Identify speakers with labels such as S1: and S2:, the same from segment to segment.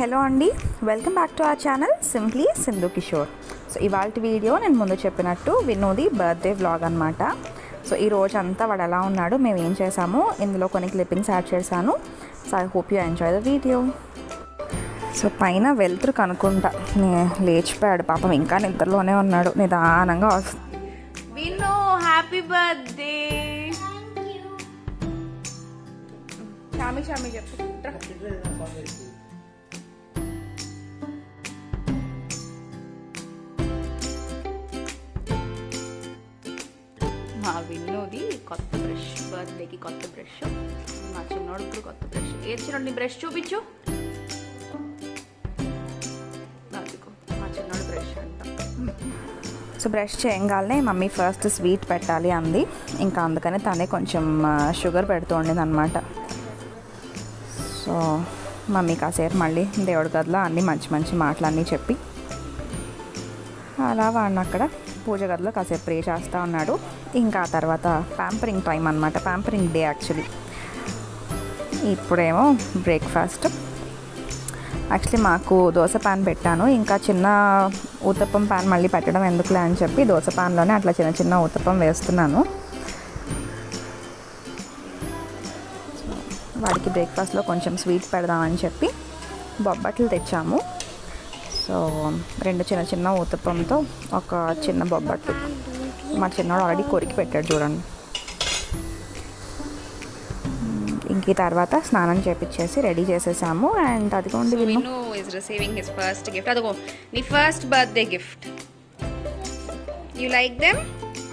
S1: Hello అండి welcome back to our channel simply Sindhu Kishore so ఇవాళ video నేను ముందు చెప్పినట్టు వినోది బర్త్డే వ్లాగ్ అనమాట సో ఈ రోజు అంతా వాడు ఎలా ఉన్నాడు మేము ఏం చేసాము ఇందులో కొన్ని క్లిప్పింగ్స్ యాడ్ చేశాను so I hope you enjoy the video so పైన వెళ్తురు కనుక్కుంటా నే- లేచిపోయాడు పాపం ఇంకా నిద్రలోనే ఉన్నాడు నిదానంగా వస్తుంది
S2: వినో హ్యాపీ బర్త్డే చామి చామి చెప్పు మా విన్నోది కొత్త బ్రష్ బర్త్డేకి కొత్త బ్రష్ మా చిన్నోడు ఇప్పుడు కొత్త బ్రష్ ఏది చిన్నోడు బ్రష్ చూపించు అదిగో మా చిన్నోడు బ్రష్ అంట
S1: సో బ్రష్ చేయగానే మమ్మీ ఫస్ట్ స్వీట్ పెట్టాలి అంది ఇంకా అందుకని తనే కొంచెం ఆ, షుగర్ పెడుతూ ఉండేది అనమాట సో మమ్మీ కాసేపు మళ్ళీ దేవుడి గదిలో అన్ని మంచి మంచి మాటలన్నీ చెప్పి అలా వాడిని అక్కడ పూజ గదిలో కాసేపు ప్రే చేస్తూ ఉన్నాడు ఇంకా ఆ తర్వాత ప్యాంపరింగ్ టైం అనమాట ప్యాంపరింగ్ డే యాక్చువల్లీ ఇప్పుడేమో బ్రేక్ఫాస్ట్ యాక్చువల్లీ మాకు దోశ పాన్ పెట్టాను ఇంకా చిన్న ఊతప్పం పాన్ మళ్ళీ పెట్టడం ఎందుకులే అని చెప్పి దోశ పాన్లోనే అట్లా చిన్న చిన్న ఊతప్పం వేస్తున్నాను వాడికి బ్రేక్ఫాస్ట్లో కొంచెం స్వీట్ పెడదామని చెప్పి బొబ్బట్లు తెచ్చాము సో రెండు చిన్న చిన్న ఊతప్పంతో ఒక చిన్న బొబ్బట్టు మా చిన్నవాడు ఆల్రెడీ కొరికి పెట్టాడు చూడండి ఇంక ఈ తర్వాత స్నానం చేపించేసి రెడీ చేసేసాము అండ్ అదిగోండి Vinnu
S2: Vinu is receiving his first gift అదిగో నీ first birthday gift you like them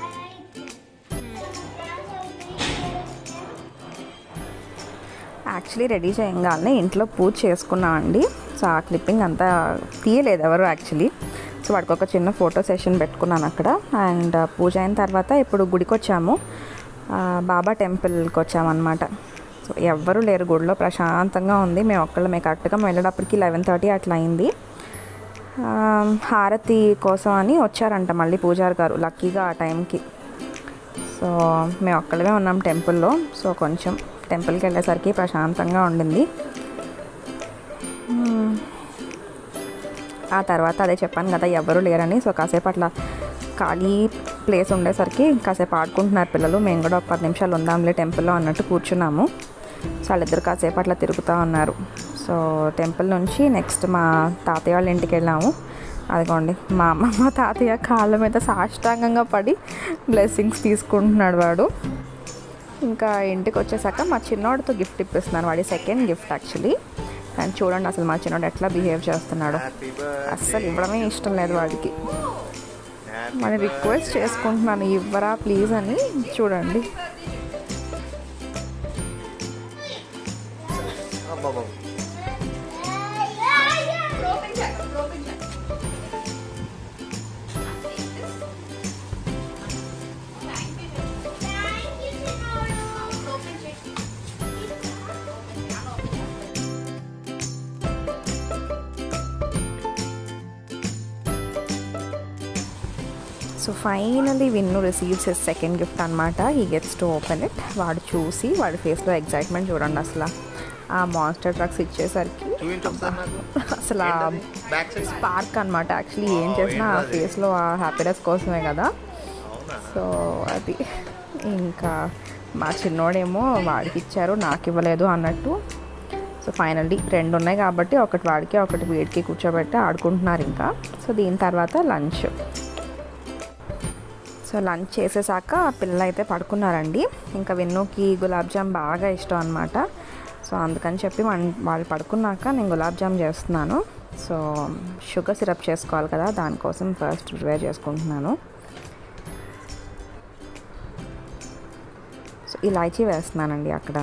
S1: actually ready చేయగానే ఇంట్లో పూజ చేసుకున్నామండి సో ఆ క్లిప్పింగ్ అంతా తీయలేదు ఎవరు యాక్చువల్లీ సో వాడికి ఒక చిన్న ఫోటో సెషన్ పెట్టుకున్నాను అక్కడ అండ్ పూజ అయిన తర్వాత ఇప్పుడు గుడికి వచ్చాము ఆ, బాబా టెంపుల్కి వచ్చామన్నమాట సో ఎవ్వరూ లేరు గుడిలో ప్రశాంతంగా ఉంది మేము ఒక్కళ్ళమే కరెక్ట్గా వెళ్ళేటప్పటికి లెవెన్ థర్టీ అట్లా అయింది ఆ, హారతి కోసం అని వచ్చారంట మళ్ళీ పూజారి గారు లక్కీగా ఆ టైంకి సో మేము ఒక్కళ్ళమే ఉన్నాం టెంపుల్లో సో కొంచెం టెంపుల్కి వెళ్ళేసరికి ప్రశాంతంగా ఉండింది మ్మ్. ఆ తర్వాత అదే చెప్పాను కదా ఎవరు లేరని సో కాసేపు అట్లా ఖాళీ ప్లేస్ ఉండేసరికి కాసేపు ఆడుకుంటున్నారు పిల్లలు మేము కూడా ఒక పది నిమిషాలు ఉందాంలే టెంపుల్లో అన్నట్టు కూర్చున్నాము సో వాళ్ళిద్దరు కాసేపు అట్లా తిరుగుతూ ఉన్నారు సో టెంపుల్ నుంచి నెక్స్ట్ మా తాతయ్య వాళ్ళ ఇంటికి వెళ్ళాము అదిగోండి మా అమ్మ మా తాతయ్య కాళ్ళ మీద సాష్టాంగంగా పడి బ్లెస్సింగ్స్ తీసుకుంటున్నాడు వాడు ఇంకా ఇంటికి వచ్చేసాక మా చిన్నోడితో గిఫ్ట్ ఇప్పిస్తున్నాను వాడి సెకండ్ గిఫ్ట్ యాక్చువల్లీ కానీ చూడండి అసలు మా చిన్నోడు ఎట్లా బిహేవ్ చేస్తున్నాడు అస్సలు ఇవ్వడమే ఇష్టం లేదు వాడికి మరి రిక్వెస్ట్ చేసుకుంటున్నాను ఇవ్వరా ప్లీజ్ అని చూడండి so finally Vinnu receives his second gift అనమాట ఈ గెట్స్ టు ఓపెన్ ఇట్ వాడు చూసి వాడి ఫేస్లో ఎగ్జైట్మెంట్ చూడండి అసలు ఆ మాన్స్టర్ ట్రక్స్ ఇచ్చేసరికి అసలు స్పార్క్ అనమాట యాక్చువల్లీ ఏం చేసినా ఆ ఫేస్లో ఆ హ్యాపీనెస్ కోసమే కదా సో అది ఇంకా మా చిన్నోడేమో వాడికి ఇచ్చారు నాకు ఇవ్వలేదు అన్నట్టు సో ఫైనల్లీ రెండు ఉన్నాయి కాబట్టి ఒకటి వాడికి ఒకటి వీడికి కూర్చోబెట్టి ఆడుకుంటున్నారు ఇంకా సో దీని తర్వాత లంచ్ సో లంచ్ చేసేసాక పిల్లలు అయితే పడుకున్నారండి ఇంకా వెన్నుకి గులాబ్ జామ్ బాగా ఇష్టం అనమాట సో అందుకని చెప్పి వన్- వాళ్ళు పడుకున్నాక నేను గులాబ్ జామ్ చేస్తున్నాను సో షుగర్ సిరప్ చేసుకోవాలి కదా దానికోసం ఫస్ట్ ప్రిపేర్ చేసుకుంటున్నాను సో ఇలాచీ వేస్తున్నానండి అక్కడ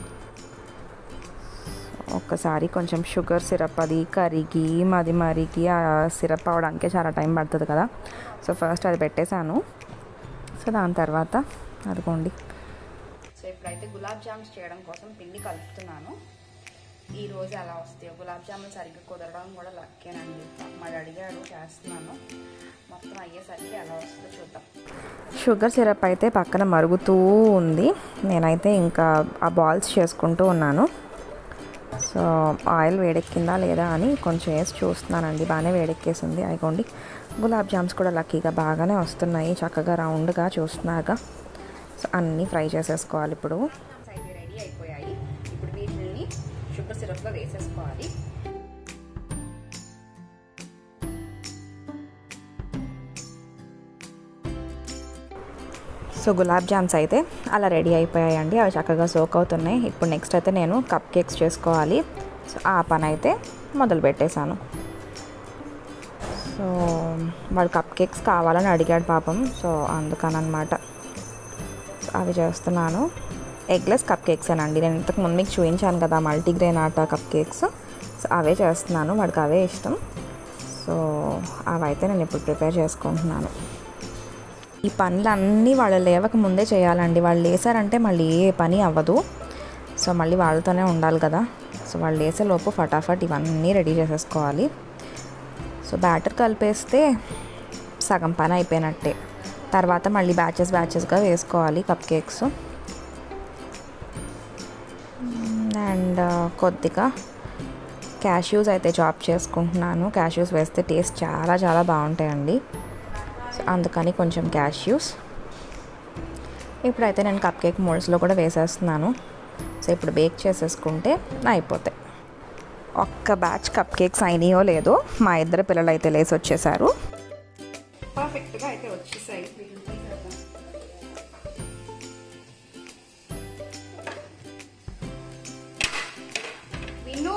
S1: ఒక్కసారి కొంచెం షుగర్ సిరప్ అది కరిగి మది మరిగి ఆ సిరప్ అవడానికి చాలా టైం పడుతుంది కదా సో ఫస్ట్ అది పెట్టేశాను సో దాని తర్వాత అదిగోండి
S2: సో ఇప్పుడైతే గులాబ్ జామ్స్ చేయడం కోసం పిండి కలుపుతున్నాను ఈ రోజు ఎలా వస్తాయో గులాబ్ జాములు సరిగ్గా కుదరడం కూడా లక్కేనండి మరి అడిగాడు చేస్తున్నాను మొత్తం అయ్యేసరికి ఎలా వస్తుందో చూద్దాం
S1: షుగర్ సిరప్ అయితే పక్కన మరుగుతూ ఉంది నేనైతే ఇంకా ఆ బాల్స్ చేసుకుంటూ ఉన్నాను సో ఆయిల్ వేడెక్కిందా లేదా అని కొంచెం వేసి చూస్తున్నానండి బాగానే వేడెక్కేసింది అయిపోండి గులాబ్ జామ్స్ కూడా లక్కీగా బాగానే వస్తున్నాయి చక్కగా రౌండ్గా చూస్తున్నారుగా సో అన్నీ ఫ్రై చేసేసుకోవాలి ఇప్పుడు
S2: అయితే రెడీ అయిపోయాయి ఇప్పుడు వీటిని షుగర్ సిరప్లో వేసేసుకోవాలి
S1: సో గులాబ్ జామ్స్ అయితే అలా రెడీ అయిపోయాయండి అవి చక్కగా సోక్ అవుతున్నాయి ఇప్పుడు నెక్స్ట్ అయితే నేను కప్ కేక్స్ చేసుకోవాలి సో ఆ పని అయితే మొదలు పెట్టేశాను సో వాడు కప్ కేక్స్ కావాలని అడిగాడు పాపం సో అందుకనమాట అవి చేస్తున్నాను ఎగ్లెస్ కప్ కేక్స్ అండి నేను ఇంతకు ముందు మీకు చూపించాను కదా multigrain atta cupcakes so అవే చేస్తున్నాను వాడికి అవే ఇష్టం సో అవైతే నేను ఇప్పుడు ప్రిపేర్ చేసుకుంటున్నాను ఈ పనులన్నీ వాళ్ళు లేవక ముందే చేయాలండి వాళ్ళు లేసారంటే మళ్ళీ ఏ పని అవ్వదు సో మళ్ళీ వాళ్ళతోనే ఉండాలి కదా సో వాళ్ళు లేసే లోపు ఫటాఫట్ ఇవన్నీ రెడీ చేసేసుకోవాలి సో బ్యాటర్ కలిపేస్తే సగం పని అయిపోయినట్టే తర్వాత మళ్ళీ బ్యాచెస్ బ్యాచెస్గా వేసుకోవాలి కప్ కేక్స్ అండ్ కొద్దిగా క్యాష్యూస్ అయితే చాప్ చేసుకుంటున్నాను క్యాష్యూస్ వేస్తే టేస్ట్ చాలా చాలా బాగుంటాయండి సో అందుకని కొంచెం క్యాష్యూస్ ఇప్పుడైతే నేను కప్ కేక్ మోల్డ్స్లో కూడా వేసేస్తున్నాను సో ఇప్పుడు బేక్ చేసేసుకుంటే అయిపోతాయి ఒక్క బ్యాచ్ కప్ కేక్స్ అయినాయో లేదో మా ఇద్దరు పిల్లలు అయితే లేసి వచ్చేసారు
S2: పర్ఫెక్ట్గా అయితే వచ్చేసాయి వీటిని తీసేద్దాం విను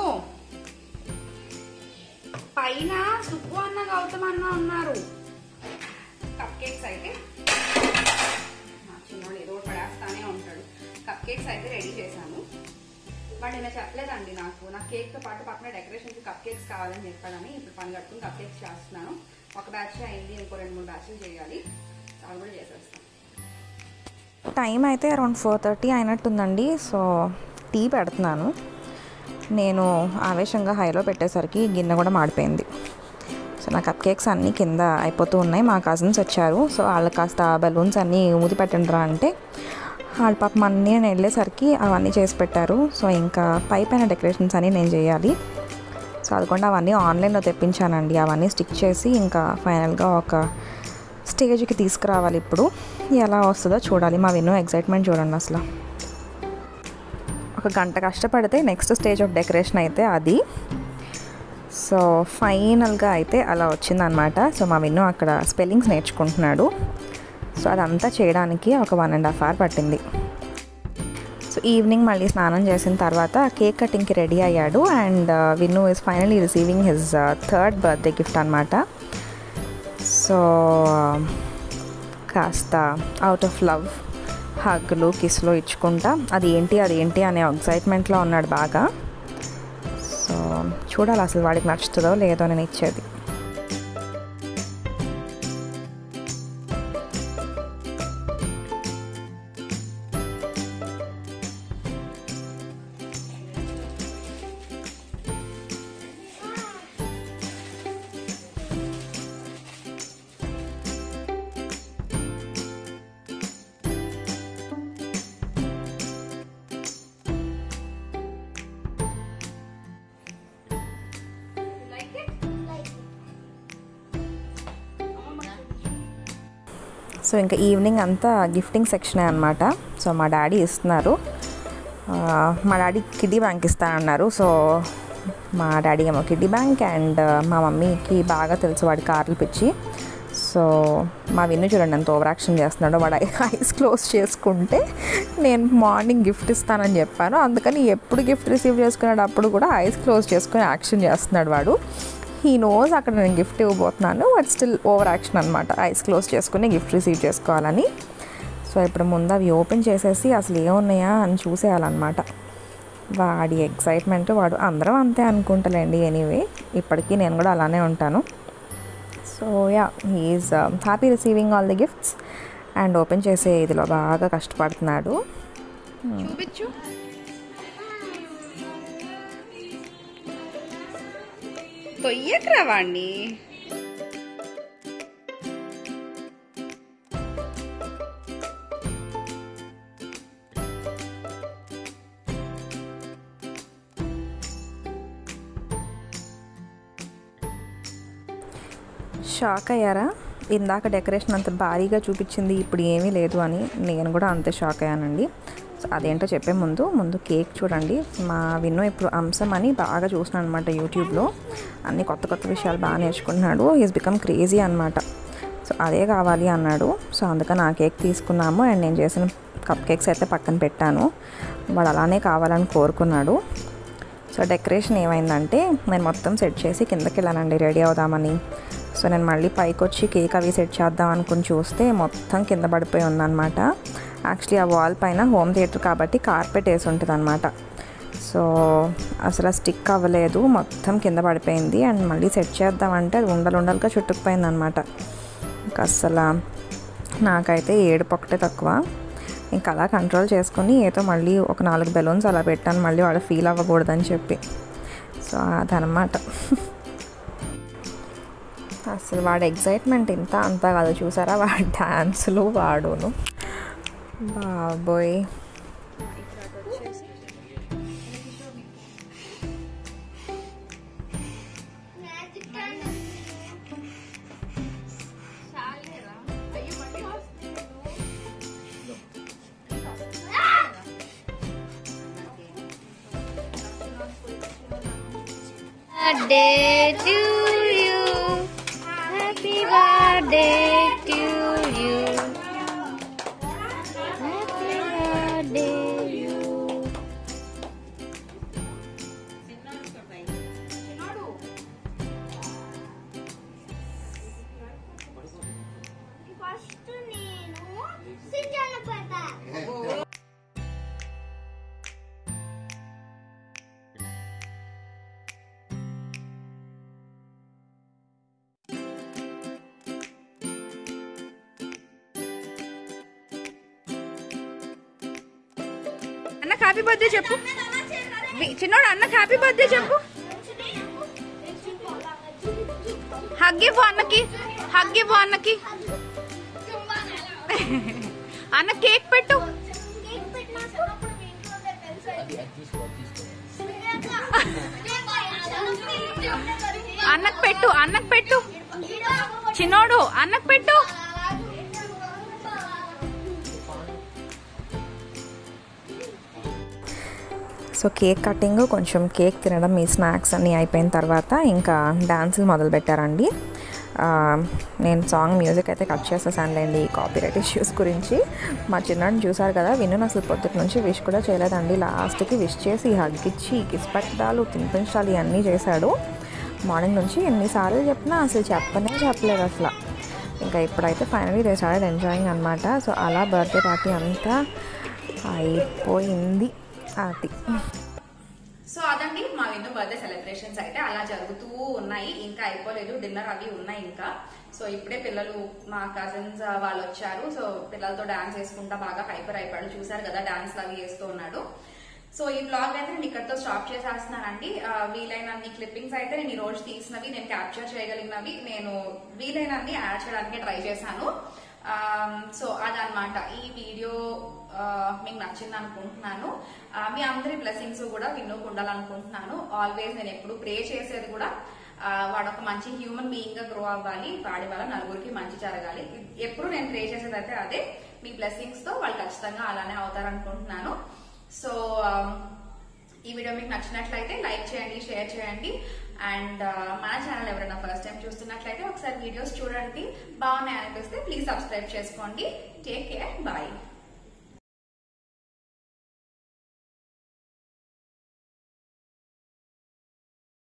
S2: పైన సుబ్బు అన్న గౌతమ్ అన్న ఉన్నారు కప్ కేక్స్ అయితే నా చిన్నోడు ఏదో ఒకటి పడేస్తానే ఉంటాడు కప్ కేక్స్ అయితే రెడీ చేశాను వాడు నిన్న చెప్పలేదండి నాకు నా కేక్తో పాటు పక్కన డెకరేషన్కి కప్ కేక్స్ కావాలని చెప్పాడని ఇప్పుడు పని కట్టుకుని కప్ కేక్స్ చేస్తున్నాను ఒక బ్యాచ్ అయింది ఇంకో రెండు మూడు బ్యాచ్లు చేయాలి అవి కూడా చేసేస్తాను
S1: టైం అయితే అరౌండ్ ఫోర్ థర్టీ అయినట్టుందండి సో టీ పెడుతున్నాను నేను ఆవేశంగా హైలో పెట్టేసరికి గిన్నె కూడా మాడిపోయింది సో నా కప్ కేక్స్ అన్నీ కింద అయిపోతూ ఉన్నాయి మా కజిన్స్ వచ్చారు సో వాళ్ళకి కాస్త బలూన్స్ అన్నీ ఊది పెట్టండిరా అంటే వాళ్ళ పాపం అన్నీ నేను వెళ్ళేసరికి అవన్నీ చేసి పెట్టారు సో ఇంకా పై పైన డెకరేషన్స్ అన్నీ నేను చేయాలి సో అదికుండా అవన్నీ ఆన్లైన్లో తెప్పించానండి అవన్నీ స్టిక్ చేసి ఇంకా ఫైనల్గా ఒక స్టేజ్కి తీసుకురావాలి ఇప్పుడు ఎలా వస్తుందో చూడాలి మా విన్నో ఎగ్జైట్మెంట్ చూడండి అసలు ఒక గంట కష్టపడితే నెక్స్ట్ స్టేజ్ ఆఫ్ డెకరేషన్ అయితే అది సో ఫైనల్గా అయితే అలా వచ్చిందనమాట సో మా విన్ను అక్కడ స్పెల్లింగ్స్ నేర్చుకుంటున్నాడు సో అదంతా చేయడానికి ఒక వన్ అండ్ హాఫ్ అవర్ పట్టింది సో ఈవినింగ్ మళ్ళీ స్నానం చేసిన తర్వాత కేక్ కటింగ్కి రెడీ అయ్యాడు and Vinnu is finally receiving his third birthday gift అనమాట సో కాస్త అవుట్ ఆఫ్ లవ్ హగ్లు కిస్లు ఇచ్చుకుంటా అది ఏంటి అది ఏంటి అనే ఎక్సైట్మెంట్లో ఉన్నాడు బాగా సో చూడాలి అసలు వాడికి నచ్చుతుందో లేదో నేను ఇచ్చేది
S2: లైక్ ఇట్
S1: సో ఇంకా ఈవినింగ్ అంతా గిఫ్టింగ్ సెక్షనే అనమాట సో మా డాడీ ఇస్తున్నారు ఆ, మా డాడీ కిడ్డీ బ్యాంక్ ఇస్తానన్నారు సో మా డాడీ ఏమో కిడ్డీ బ్యాంక్ అండ్ మా మమ్మీకి బాగా తెలుసు వాడి కార్లు పిచ్చి సో మా విన్ను చూడండి ఎంత ఓవర్ యాక్షన్ చేస్తున్నాడో వాడు ఐస్ క్లోజ్ చేసుకుంటే నేను మార్నింగ్ గిఫ్ట్ ఇస్తానని చెప్పాను అందుకని ఎప్పుడు గిఫ్ట్ రిసీవ్ చేసుకునేటప్పుడు కూడా ఐస్ క్లోజ్ చేసుకుని యాక్షన్ చేస్తున్నాడు వాడు హీ నోస్ అక్కడ నేను గిఫ్ట్ ఇవ్వబోతున్నాను బట్ స్టిల్ ఓవర్ యాక్షన్ అనమాట ఐస్ క్లోజ్ చేసుకుని గిఫ్ట్ రిసీవ్ చేసుకోవాలని సో ఇప్పుడు ముందు అవి ఓపెన్ చేసేసి అసలు ఏమున్నాయా అని చూసేయాలన్నమాట వాడి ఎక్సైట్మెంట్ వాడు అందరం అంతే అనుకుంటలేండి ఎనీవే ఇప్పటికీ నేను కూడా అలానే ఉంటాను so yeah he is happy receiving all the gifts and open చేసే ఇదిలో బాగా కష్టపడుతున్నాడు
S2: చూపించు తొయ్యకరా వాణ్ణి
S1: షాక్ అయ్యారా ఇందాక డెకరేషన్ అంత భారీగా చూపించింది ఇప్పుడు ఏమీ లేదు అని నేను కూడా అంతే షాక్ అయ్యానండి సో అదేంటో చెప్పే ముందు ముందు కేక్ చూడండి మా విన్ను ఇప్పుడు అంశం అని బాగా చూస్తున్నాను అనమాట యూట్యూబ్లో అన్ని కొత్త కొత్త విషయాలు బాగా నేర్చుకుంటున్నాడు ఈజ్ బికమ్ క్రేజీ అనమాట సో అదే కావాలి అన్నాడు సో అందుకని ఆ కేక్ తీసుకున్నాము అండ్ నేను చేసిన కప్ కేక్స్ అయితే పక్కన పెట్టాను వాడు అలానే కావాలని కోరుకున్నాడు సో డెకరేషన్ ఏమైందంటే నేను మొత్తం సెట్ చేసి కిందకి వెళ్ళానండి రెడీ అవుదామని సో నేను మళ్ళీ పైకి వచ్చి కేక్ అవి సెట్ చేద్దాం అనుకుని చూస్తే మొత్తం కింద పడిపోయి ఉందన్నమాట యాక్చువల్లీ ఆ వాల్ పైన హోమ్ థియేటర్ కాబట్టి కార్పెట్ వేసి ఉంటుంది అనమాట సో అసలు స్టిక్ అవ్వలేదు మొత్తం కింద పడిపోయింది అండ్ మళ్ళీ సెట్ చేద్దామంటే అది ఉండలు ఉండలుగా చుట్టుకుపోయింది అనమాట ఇంకా అసలు నాకైతే ఏడుపు ఒకటే తక్కువ ఇంకా అలా కంట్రోల్ చేసుకుని ఏదో మళ్ళీ ఒక నాలుగు బెలూన్స్ అలా పెట్టాను మళ్ళీ వాడు ఫీల్ అవ్వకూడదని చెప్పి సో అదనమాట అసలు వాడి ఎగ్జైట్మెంట్ ఇంత అంతా కాదు చూసారా వాడి డ్యాన్సులు వాడును బాబోయ్
S2: ఇప్పుడు అటు వచ్చేసి
S3: birthday to you. Happy birthday to you. Happy birthday you.
S4: First నేను సింజాన పెడతా
S2: అన్న హ్యాపీ బర్త్డే చెప్పు వి- చిన్నోడు అన్న హ్యాపీ బర్త్డే చెప్పు హగ్ ఇవ్వు అన్నకి హగ్ ఇవ్వు అన్నకి అన్న కేక్ పెట్టు
S4: కేక్ పెట్టినా చిన్నప్పుడు మీ ఇంట్లో ఉండే తెలుసా
S2: అన్నకు పెట్టు అన్నకు పెట్టు చిన్నోడు అన్నకు పెట్టు
S1: సో కేక్ కటింగ్ కొంచెం కేక్ తినడం ఈ స్నాక్స్ అన్నీ అయిపోయిన తర్వాత ఇంకా డాన్సులు మొదలు పెట్టారండి ఆ, నేను సాంగ్ మ్యూజిక్ అయితే కట్ చేసేసానులేండి కాపీరైట్ ఇష్యూస్ గురించి మా చిన్నాడిని చూసారు కదా విన్ను అసలు పొద్దుటి నుంచి విష్ కూడా చేయలేదండి లాస్ట్కి విష్ చేసి హగ్ ఇచ్చి కిస్ పెట్టడాలు తినిపించాలి ఇవన్నీ చేశాడు మార్నింగ్ నుంచి ఎన్నిసార్లు చెప్పినా అసలు చెప్పనే చెప్పలేదు అసలు ఇంకా ఇప్పుడైతే ఫైనలీ దే స్టార్టెడ్ ఎంజాయింగ్ అనమాట సో అలా బర్త్డే పార్టీ అంతా అయిపోయింది అది
S2: సో అదండి మా విన్ను బర్త్డే సెలబ్రేషన్స్ అయితే అలా జరుగుతూ ఉన్నాయి ఇంకా అయిపోలేదు డిన్నర్ అవి ఉన్నాయి ఇంకా సో ఇప్పుడే పిల్లలు మా కజిన్స్ వాళ్ళు వచ్చారు సో పిల్లలతో డాన్స్ వేసుకుంటా బాగా హైపర్ అయిపోయాడు చూసారు కదా డాన్స్ అవి వేస్తూ ఉన్నాడు సో ఈ బ్లాగ్ అయితే నేను ఇక్కడతో స్టాప్ చేసేస్తున్నానండి ఆ, వీలైనన్ని క్లిప్పింగ్స్ అయితే నేను ఈ రోజు తీసినవి నేను క్యాప్చర్ చేయగలిగినవి నేను వీలైనన్ని యాడ్ చేయడానికి ట్రై చేశాను సో అదనమాట ఈ వీడియో ఆ, మీకు నచ్చింది అనుకుంటున్నాను ఆ, మీ అందరి బ్లెస్సింగ్స్ కూడా విన్నుకు ఉండాలనుకుంటున్నాను ఆల్వేస్ నేను ఎప్పుడు ప్రే చేసేది కూడా ఆ, వాడు ఒక మంచి హ్యూమన్ బీయింగ్ గా గ్రో అవ్వాలి వాడి వల్ల నలుగురికి మంచి జరగాలి ఎప్పుడు నేను ప్రే చేసేది అయితే అదే మీ బ్లెస్సింగ్స్ తో వాళ్ళు ఖచ్చితంగా అలానే అవుతారనుకుంటున్నాను సో ఈ వీడియో మీకు నచ్చినట్లయితే లైక్ చేయండి షేర్ చేయండి అండ్ మన ఛానల్ ఎవరైనా ఫస్ట్ టైం చూస్తున్నట్లయితే ఒకసారి వీడియోస్ చూడండి బాగున్నాయి అనిపిస్తే ప్లీజ్ సబ్స్క్రైబ్ చేసుకోండి టేక్ కేర్ బాయ్